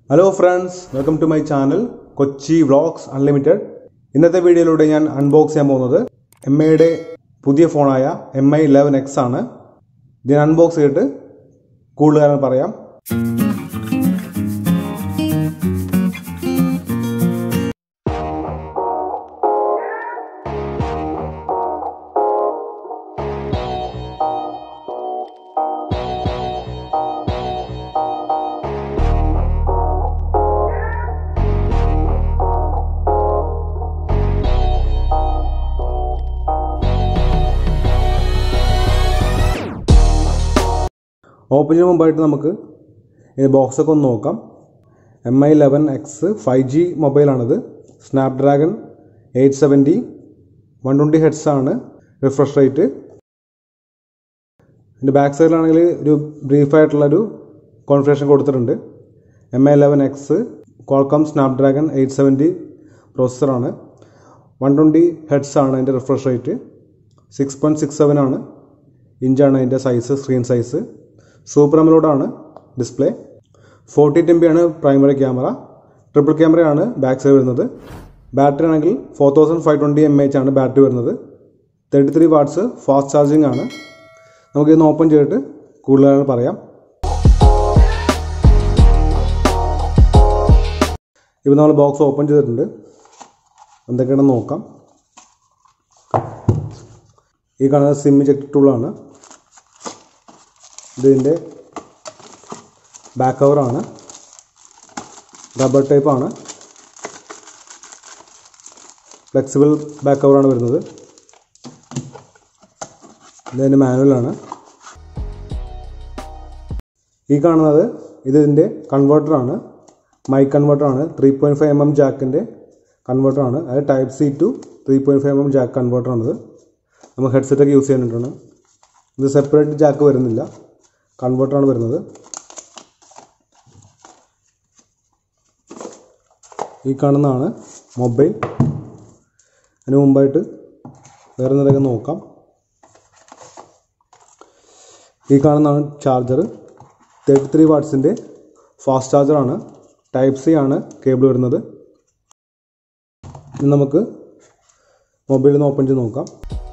hello friends welcome to my channel Kochi vlogs unlimited ഇന്നത്തെ വീഡിയോയിലൂടെ ഞാൻ അൺബോക്സ് ചെയ്യാൻ പോകുന്നത് എം ഐയുടെ പുതിയ ഫോണായ എം ഐ ഇലവൻ എക്സ് ആണ് ഇതിന് അൺബോക്സ് ചെയ്തിട്ട് കൂടുതൽ കാര്യങ്ങൾ പറയാം ഓപ്പൺ ചെയ്യുന്ന മുമ്പായിട്ട് നമുക്ക് ഈ ബോക്സൊക്കെ ഒന്ന് നോക്കാം M I eleven X five G മൊബൈലാണിത് Snapdragon eight seventy one twenty hertz ആണ് റിഫ്രഷ് റേറ്റ് ഇതിൻ്റെ ബാക്ക് സൈഡിലാണെങ്കിൽ ഒരു ബ്രീഫായിട്ടുള്ളൊരു കോൺഫിഗറേഷൻ കൊടുത്തിട്ടുണ്ട് M I eleven X Qualcomm Snapdragon eight seventy പ്രോസസ്സറാണ് വൺ ട്വൻറ്റി ഹെഡ്സ് ആണ് അതിൻ്റെ refresh rate six point six seven ആണ് ഇഞ്ചാണ് അതിൻ്റെ സൈസ് സ്ക്രീൻ സൈസ് സൂപ്പർ അമലോഡാണ് ഡിസ്പ്ലേ ഫോർട്ടി ടെൻ ബി ആണ് പ്രൈമറി ക്യാമറ ട്രിപ്പിൾ ക്യാമറയാണ് ബാക്ക് സൈഡ് വരുന്നത് ബാറ്ററി ആണെങ്കിൽ four thousand five twenty M H ആണ് ബാറ്ററി വരുന്നത് thirty three watts fast charging ആണ് നമുക്ക് ഇന്ന് ഓപ്പൺ ചെയ്തിട്ട് കൂടുതൽ പറയാം ഇപ്പോൾ നമ്മൾ ബോക്സ് ഓപ്പൺ ചെയ്തിട്ടുണ്ട് എന്തൊക്കെയാണെന്ന് നോക്കാം ഈ കാണുന്നത് സിം ചെക്ക് ടൂളാണ് ഇതിൻ്റെ ബാക്ക് കവറാണ് റബ്ബർ ടൈപ്പാണ് ഫ്ലെക്സിബിൾ ബാക്ക് കവറാണ് വരുന്നത് ഇതിൻ്റെ മാനുവലാണ് ഈ കാണുന്നത് ഇതിൻ്റെ കൺവേർട്ടറാണ് മൈക്ക് കൺവേർട്ടറാണ് three point five M M ജാക്കിൻ്റെ കൺവേർട്ടറാണ് അത് type C to three point five M M jack കൺവേർട്ടറാണിത് നമുക്ക് ഹെഡ്സെറ്റൊക്കെ യൂസ് ചെയ്യാനായിട്ടാണ് ഇത് സെപ്പറേറ്റ് ജാക്ക് വരുന്നില്ല കൺവേർട്ടറാണ് വരുന്നത് ഈ കാണുന്നതാണ് മൊബൈൽ അതിന് മുമ്പായിട്ട് വേറെ എന്തെങ്കിലുമൊക്കെ നോക്കാം ഈ കാണുന്നതാണ് ചാർജർ തേർട്ടി ത്രീ വാട്ട്സിൻ്റെ ഫാസ്റ്റ് ചാർജറാണ് ടൈപ്പ് സി ആണ് കേബിൾ വരുന്നത് ഇനി നമുക്ക് മൊബൈലിൽ നിന്ന് ഓപ്പൺ ചെയ്ത് നോക്കാം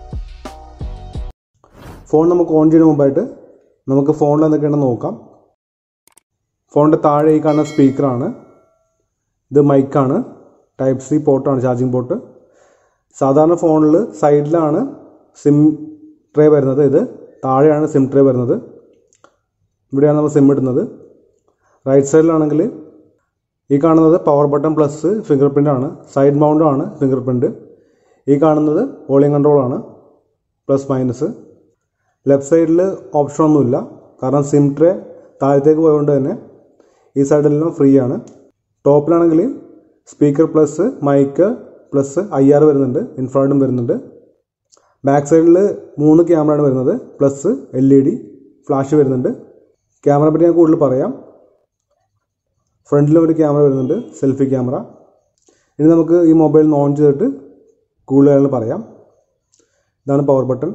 ഫോൺ നമുക്ക് ഓൺ ചെയ്യുന്ന മുമ്പായിട്ട് നമുക്ക് ഫോണിൽ എന്തൊക്കെയാണെന്ന് നോക്കാം ഫോണിൻ്റെ താഴെ ഈ കാണുന്ന സ്പീക്കറാണ് ഇത് മൈക്കാണ് ടൈപ്പ് സി പോർട്ടാണ് ചാർജിങ് പോർട്ട് സാധാരണ ഫോണിൽ സൈഡിലാണ് സിം ട്രേ വരുന്നത് ഇത് താഴെയാണ് സിം ട്രേ വരുന്നത് ഇവിടെയാണ് നമ്മൾ സിം ഇടുന്നത് റൈറ്റ് സൈഡിലാണെങ്കിൽ ഈ കാണുന്നത് power button plus fingerprint ആണ് സൈഡ് മൗണ്ടും ആണ് ഫിംഗർ പ്രിൻ്റ് ഈ കാണുന്നത് വോളിയം കൺട്രോളാണ് പ്ലസ് മൈനസ് ലെഫ്റ്റ് സൈഡിൽ ഓപ്ഷൻ ഒന്നുമില്ല കാരണം സിം ട്രേ താഴത്തേക്ക് പോയതുകൊണ്ട് തന്നെ ഈ സൈഡിലെല്ലാം ഫ്രീ ആണ് ടോപ്പിലാണെങ്കിൽ speaker plus mike plus I R വരുന്നുണ്ട് ഇൻഫ്രാഡും വരുന്നുണ്ട് ബാക്ക് സൈഡിൽ മൂന്ന് ക്യാമറയാണ് വരുന്നത് plus L E D flash വരുന്നുണ്ട് ക്യാമറ പറ്റി ഞാൻ കൂടുതൽ പറയാം ഫ്രണ്ടിൽ ഒരു ക്യാമറ വരുന്നുണ്ട് സെൽഫി ക്യാമറ ഇനി നമുക്ക് ഈ മൊബൈൽ ഓൺ ചെയ്തിട്ട് കൂടുതൽ കാര്യങ്ങൾ പറയാം ഇതാണ് പവർ ബട്ടൺ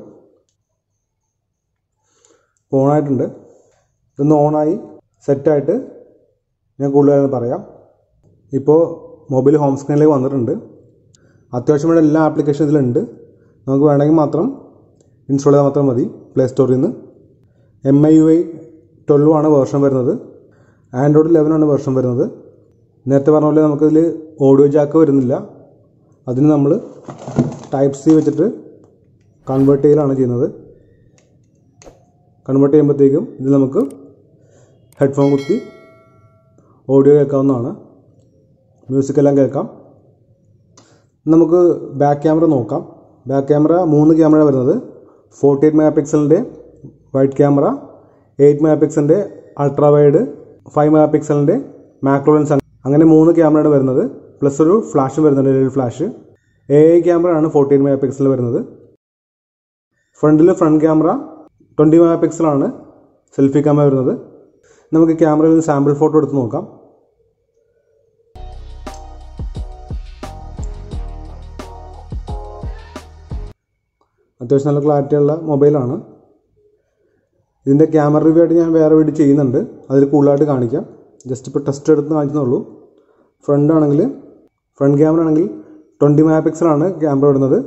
ഓണായിട്ടുണ്ട് ഇതൊന്ന് ഓണായി സെറ്റായിട്ട് ഞാൻ കൂടുതൽ പറയാം ഇപ്പോൾ മൊബൈൽ ഹോം സ്ക്രീനിലേക്ക് വന്നിട്ടുണ്ട് അത്യാവശ്യം വേണ്ട എല്ലാ ആപ്ലിക്കേഷൻ ഇതിലുണ്ട് നമുക്ക് വേണമെങ്കിൽ മാത്രം ഇൻസ്റ്റാൾ ചെയ്താൽ മാത്രം മതി പ്ലേ സ്റ്റോറിൽ നിന്ന് M I U I twelve ആണ് വേർഷൻ വരുന്നത് ആൻഡ്രോയിഡ് ലെവൻ ആണ് വേർഷൻ വരുന്നത് നേരത്തെ പറഞ്ഞ പോലെ നമുക്കിതിൽ ഓഡിയോ ജാക്ക് വരുന്നില്ല അതിന് നമ്മൾ ടൈപ്പ് സി വെച്ചിട്ട് കൺവേർട്ട് ചെയ്യലാണ് ചെയ്യുന്നത് കൺവേർട്ട് ചെയ്യുമ്പോഴത്തേക്കും ഇതിൽ നമുക്ക് ഹെഡ്ഫോൺ കുത്തി ഓഡിയോ കേൾക്കാവുന്നതാണ് മ്യൂസിക്കെല്ലാം കേൾക്കാം നമുക്ക് ബാക്ക് ക്യാമറ നോക്കാം ബാക്ക് ക്യാമറ മൂന്ന് ക്യാമറ വരുന്നത് ഫോർട്ടി എയ്റ്റ് മെഗാ പിക്സലിൻ്റെ വൈറ്റ് ക്യാമറ എയ്റ്റ് മെഗാ പിക്സലിൻ്റെ അൾട്രാ വൈഡ് ഫൈവ് മെഗാ പിക്സലിൻ്റെ മാക്രോ ലെൻസ് അങ്ങനെ മൂന്ന് ക്യാമറയാണ് വരുന്നത് പ്ലസ് ഒരു ഫ്ലാഷും വരുന്നുണ്ട് L flash A I camera ആണ് ഫോർട്ടി എയ്റ്റ് മെഗാ പിക്സൽ വരുന്നത് ഫ്രണ്ടിൽ ഫ്രണ്ട് ക്യാമറ ട്വൻറ്റി മെഗാ പിക്സലാണ് സെൽഫി ക്യാമറ വരുന്നത് നമുക്ക് ക്യാമറയിൽ നിന്ന് സാമ്പിൾ ഫോട്ടോ എടുത്ത് നോക്കാം അത്യാവശ്യം നല്ല ക്ലാരിറ്റി ഉള്ള മൊബൈലാണ് ഇതിൻ്റെ ക്യാമറ റിവ്യൂ ആയിട്ട് ഞാൻ വേറെ വീഡിയോ ചെയ്യുന്നുണ്ട് അതിൽ കൂടുതലായിട്ട് കാണിക്കാം ജസ്റ്റ് ഇപ്പോൾ ടെസ്റ്റ് എടുത്ത് കാണിച്ചെന്നുള്ളൂ ഫ്രണ്ട് ആണെങ്കിൽ ഫ്രണ്ട് ക്യാമറ ആണെങ്കിൽ ട്വൻറ്റി മെഗാ പിക്സലാണ് ക്യാമറ വരുന്നത്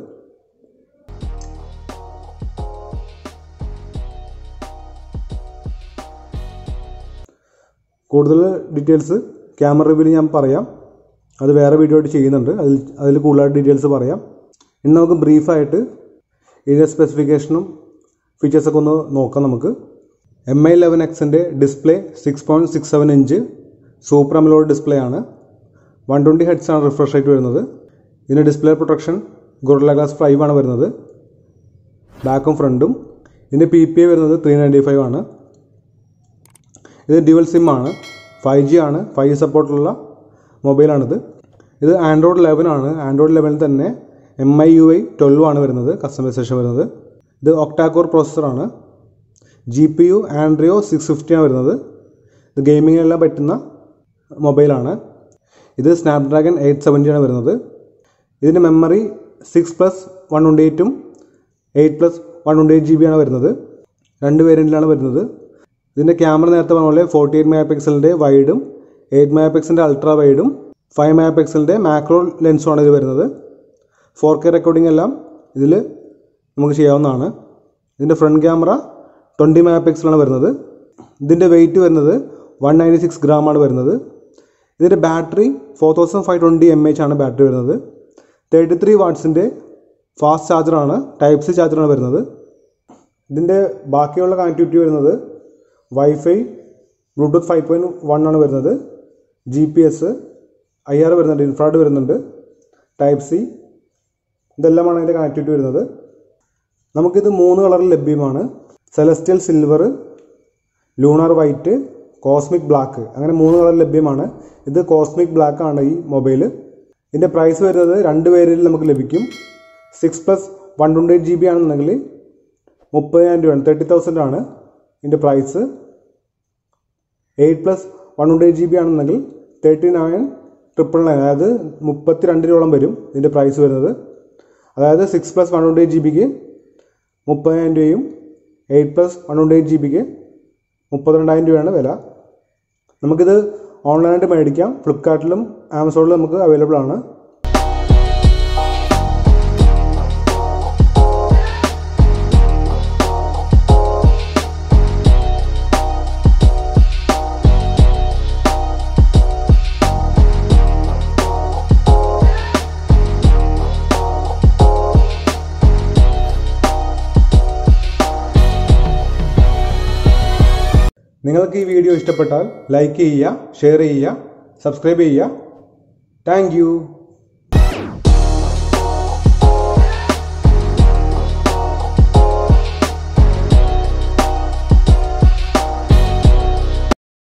കൂടുതൽ ഡീറ്റെയിൽസ് ക്യാമറ റിവ്യൂവിൽ ഞാൻ പറയാം അത് വേറെ വീഡിയോ ആയിട്ട് ചെയ്യുന്നുണ്ട് അതിൽ അതിൽ കൂടുതലായിട്ട് ഡീറ്റെയിൽസ് പറയാം ഇന്ന് നമുക്ക് ബ്രീഫായിട്ട് ഇതിൻ്റെ സ്പെസിഫിക്കേഷനും ഫീച്ചേഴ്സൊക്കെ ഒന്ന് നോക്കാം നമുക്ക് എം ഐ ലെവൻ എക്സിൻ്റെ display six point six seven inch super AMOLED display ആണ് വൺ ട്വൻറ്റി ഹെഡ്സ് ആണ് റിഫ്രഷ് റേറ്റ് വരുന്നത് ഇതിൻ്റെ display protection Gorilla Glass five ആണ് വരുന്നത് ബാക്കും ഫ്രണ്ടും ഇതിൻ്റെ പി പി ഐ വരുന്നത് ത്രീ നയൻറ്റി ഫൈവ് ആണ് ഇത് ഡ്യുവൽ സിം ആണ് ഫൈവ് ജി ആണ് ഫൈവ് ജി സപ്പോർട്ടുള്ള മൊബൈലാണിത് ഇത് ആൻഡ്രോയിഡ് ലെവൻ ആണ് ആൻഡ്രോയിഡ് ലെവനിൽ തന്നെ M I U I twelve ആണ് വരുന്നത് കസ്റ്റമൈസേഷൻ വരുന്നത് ഇത് ഒക്ടാക്കോർ പ്രോസസ്സറാണ് ജി പി യു ആൻഡ്രിയോ സിക്സ് ഫിഫ്റ്റി ആണ് വരുന്നത് ഇത് ഗെയിമിങ്ങിനെല്ലാം പറ്റുന്ന മൊബൈലാണ് ഇത് സ്നാപ്ഡ്രാഗൺ എയ്റ്റ് സെവൻറ്റി ആണ് വരുന്നത് ഇതിൻ്റെ memory six plus one twenty എയ്റ്റും eight plus one twenty eight G B ആണ് വരുന്നത് രണ്ട് വേരിയൻറ്റിലാണ് വരുന്നത് ഇതിൻ്റെ ക്യാമറ നേരത്തെ പറഞ്ഞ പോലെ ഫോർട്ടി എയ്റ്റ് മെഗാ പിക്സലിൻ്റെ വൈഡും എയ്റ്റ് മെഗാ പിക്സലിൻ്റെ അൾട്രാ വൈഡും ഫൈവ് മെഗാ പിക്സലിൻ്റെ മാക്രോ ലെൻസുമാണ് ഇത് വരുന്നത് ഫോർ കെ റെക്കോർഡിംഗ് എല്ലാം ഇതിൽ നമുക്ക് ചെയ്യാവുന്നതാണ് ഇതിൻ്റെ ഫ്രണ്ട് ക്യാമറ ട്വൻറ്റി മെഗാ പിക്സലാണ് വരുന്നത് ഇതിൻ്റെ വെയിറ്റ് വരുന്നത് വൺ നയൻറ്റി സിക്സ് ഗ്രാമാണ് വരുന്നത് ഇതിൻ്റെ battery four thousand five twenty M H ആണ് ബാറ്ററി വരുന്നത് തേർട്ടി ത്രീ വാട്ട്സിൻ്റെ ഫാസ്റ്റ് ചാർജറാണ് ടൈപ്പ് സി ചാർജറാണ് വരുന്നത് ഇതിൻ്റെ ബാക്കിയുള്ള കണക്ടിവിറ്റി വരുന്നത് wifi Bluetooth five point one ആണ് വരുന്നത് G P S I R വരുന്നുണ്ട് ഇൻഫ്രാഡ് വരുന്നുണ്ട് ടൈപ്പ് സി ഇതെല്ലാമാണ് അതിൻ്റെ കണക്ടിവിറ്റി വരുന്നത് നമുക്കിത് മൂന്ന് കളറിൽ ലഭ്യമാണ് celestial silver lunar white cosmic black അങ്ങനെ മൂന്ന് കളർ ലഭ്യമാണ് ഇത് കോസ്മിക് ബ്ലാക്ക് ആണ് ഈ മൊബൈൽ ഇതിൻ്റെ പ്രൈസ് വരുന്നത് രണ്ട് പേരിൽ നമുക്ക് ലഭിക്കും six plus one twenty eight G B ആണെന്നുണ്ടെങ്കിൽ മുപ്പതിനായിരം രൂപയാണ് തേർട്ടി തൗസൻഡ് ആണ് ഇതിൻ്റെ price eight plus one twenty eight G B ആണെന്നുണ്ടെങ്കിൽ തേർട്ടി നയൻ ട്രിപ്പിൾ നയൻ അതായത് മുപ്പത്തി രണ്ട് രൂപയോളം വരും ഇതിൻ്റെ പ്രൈസ് വരുന്നത് അതായത് six plus one twenty eight G ബിക്ക് മുപ്പതിനായിരം രൂപയും eight plus one twenty eight G ബിക്ക് മുപ്പത്തിരണ്ടായിരം രൂപയാണ് വില നമുക്കിത് ഓൺലൈനായിട്ട് മേടിക്കാം ഫ്ലിപ്കാർട്ടിലും ആമസോണിലും നമുക്ക് അവൈലബിൾ ആണ് നിങ്ങൾക്ക് ഈ വീഡിയോ ഇഷ്ടപ്പെട്ടാൽ ലൈക്ക് ചെയ്യുക ഷെയർ ചെയ്യുക സബ്സ്ക്രൈബ് ചെയ്യുക താങ്ക്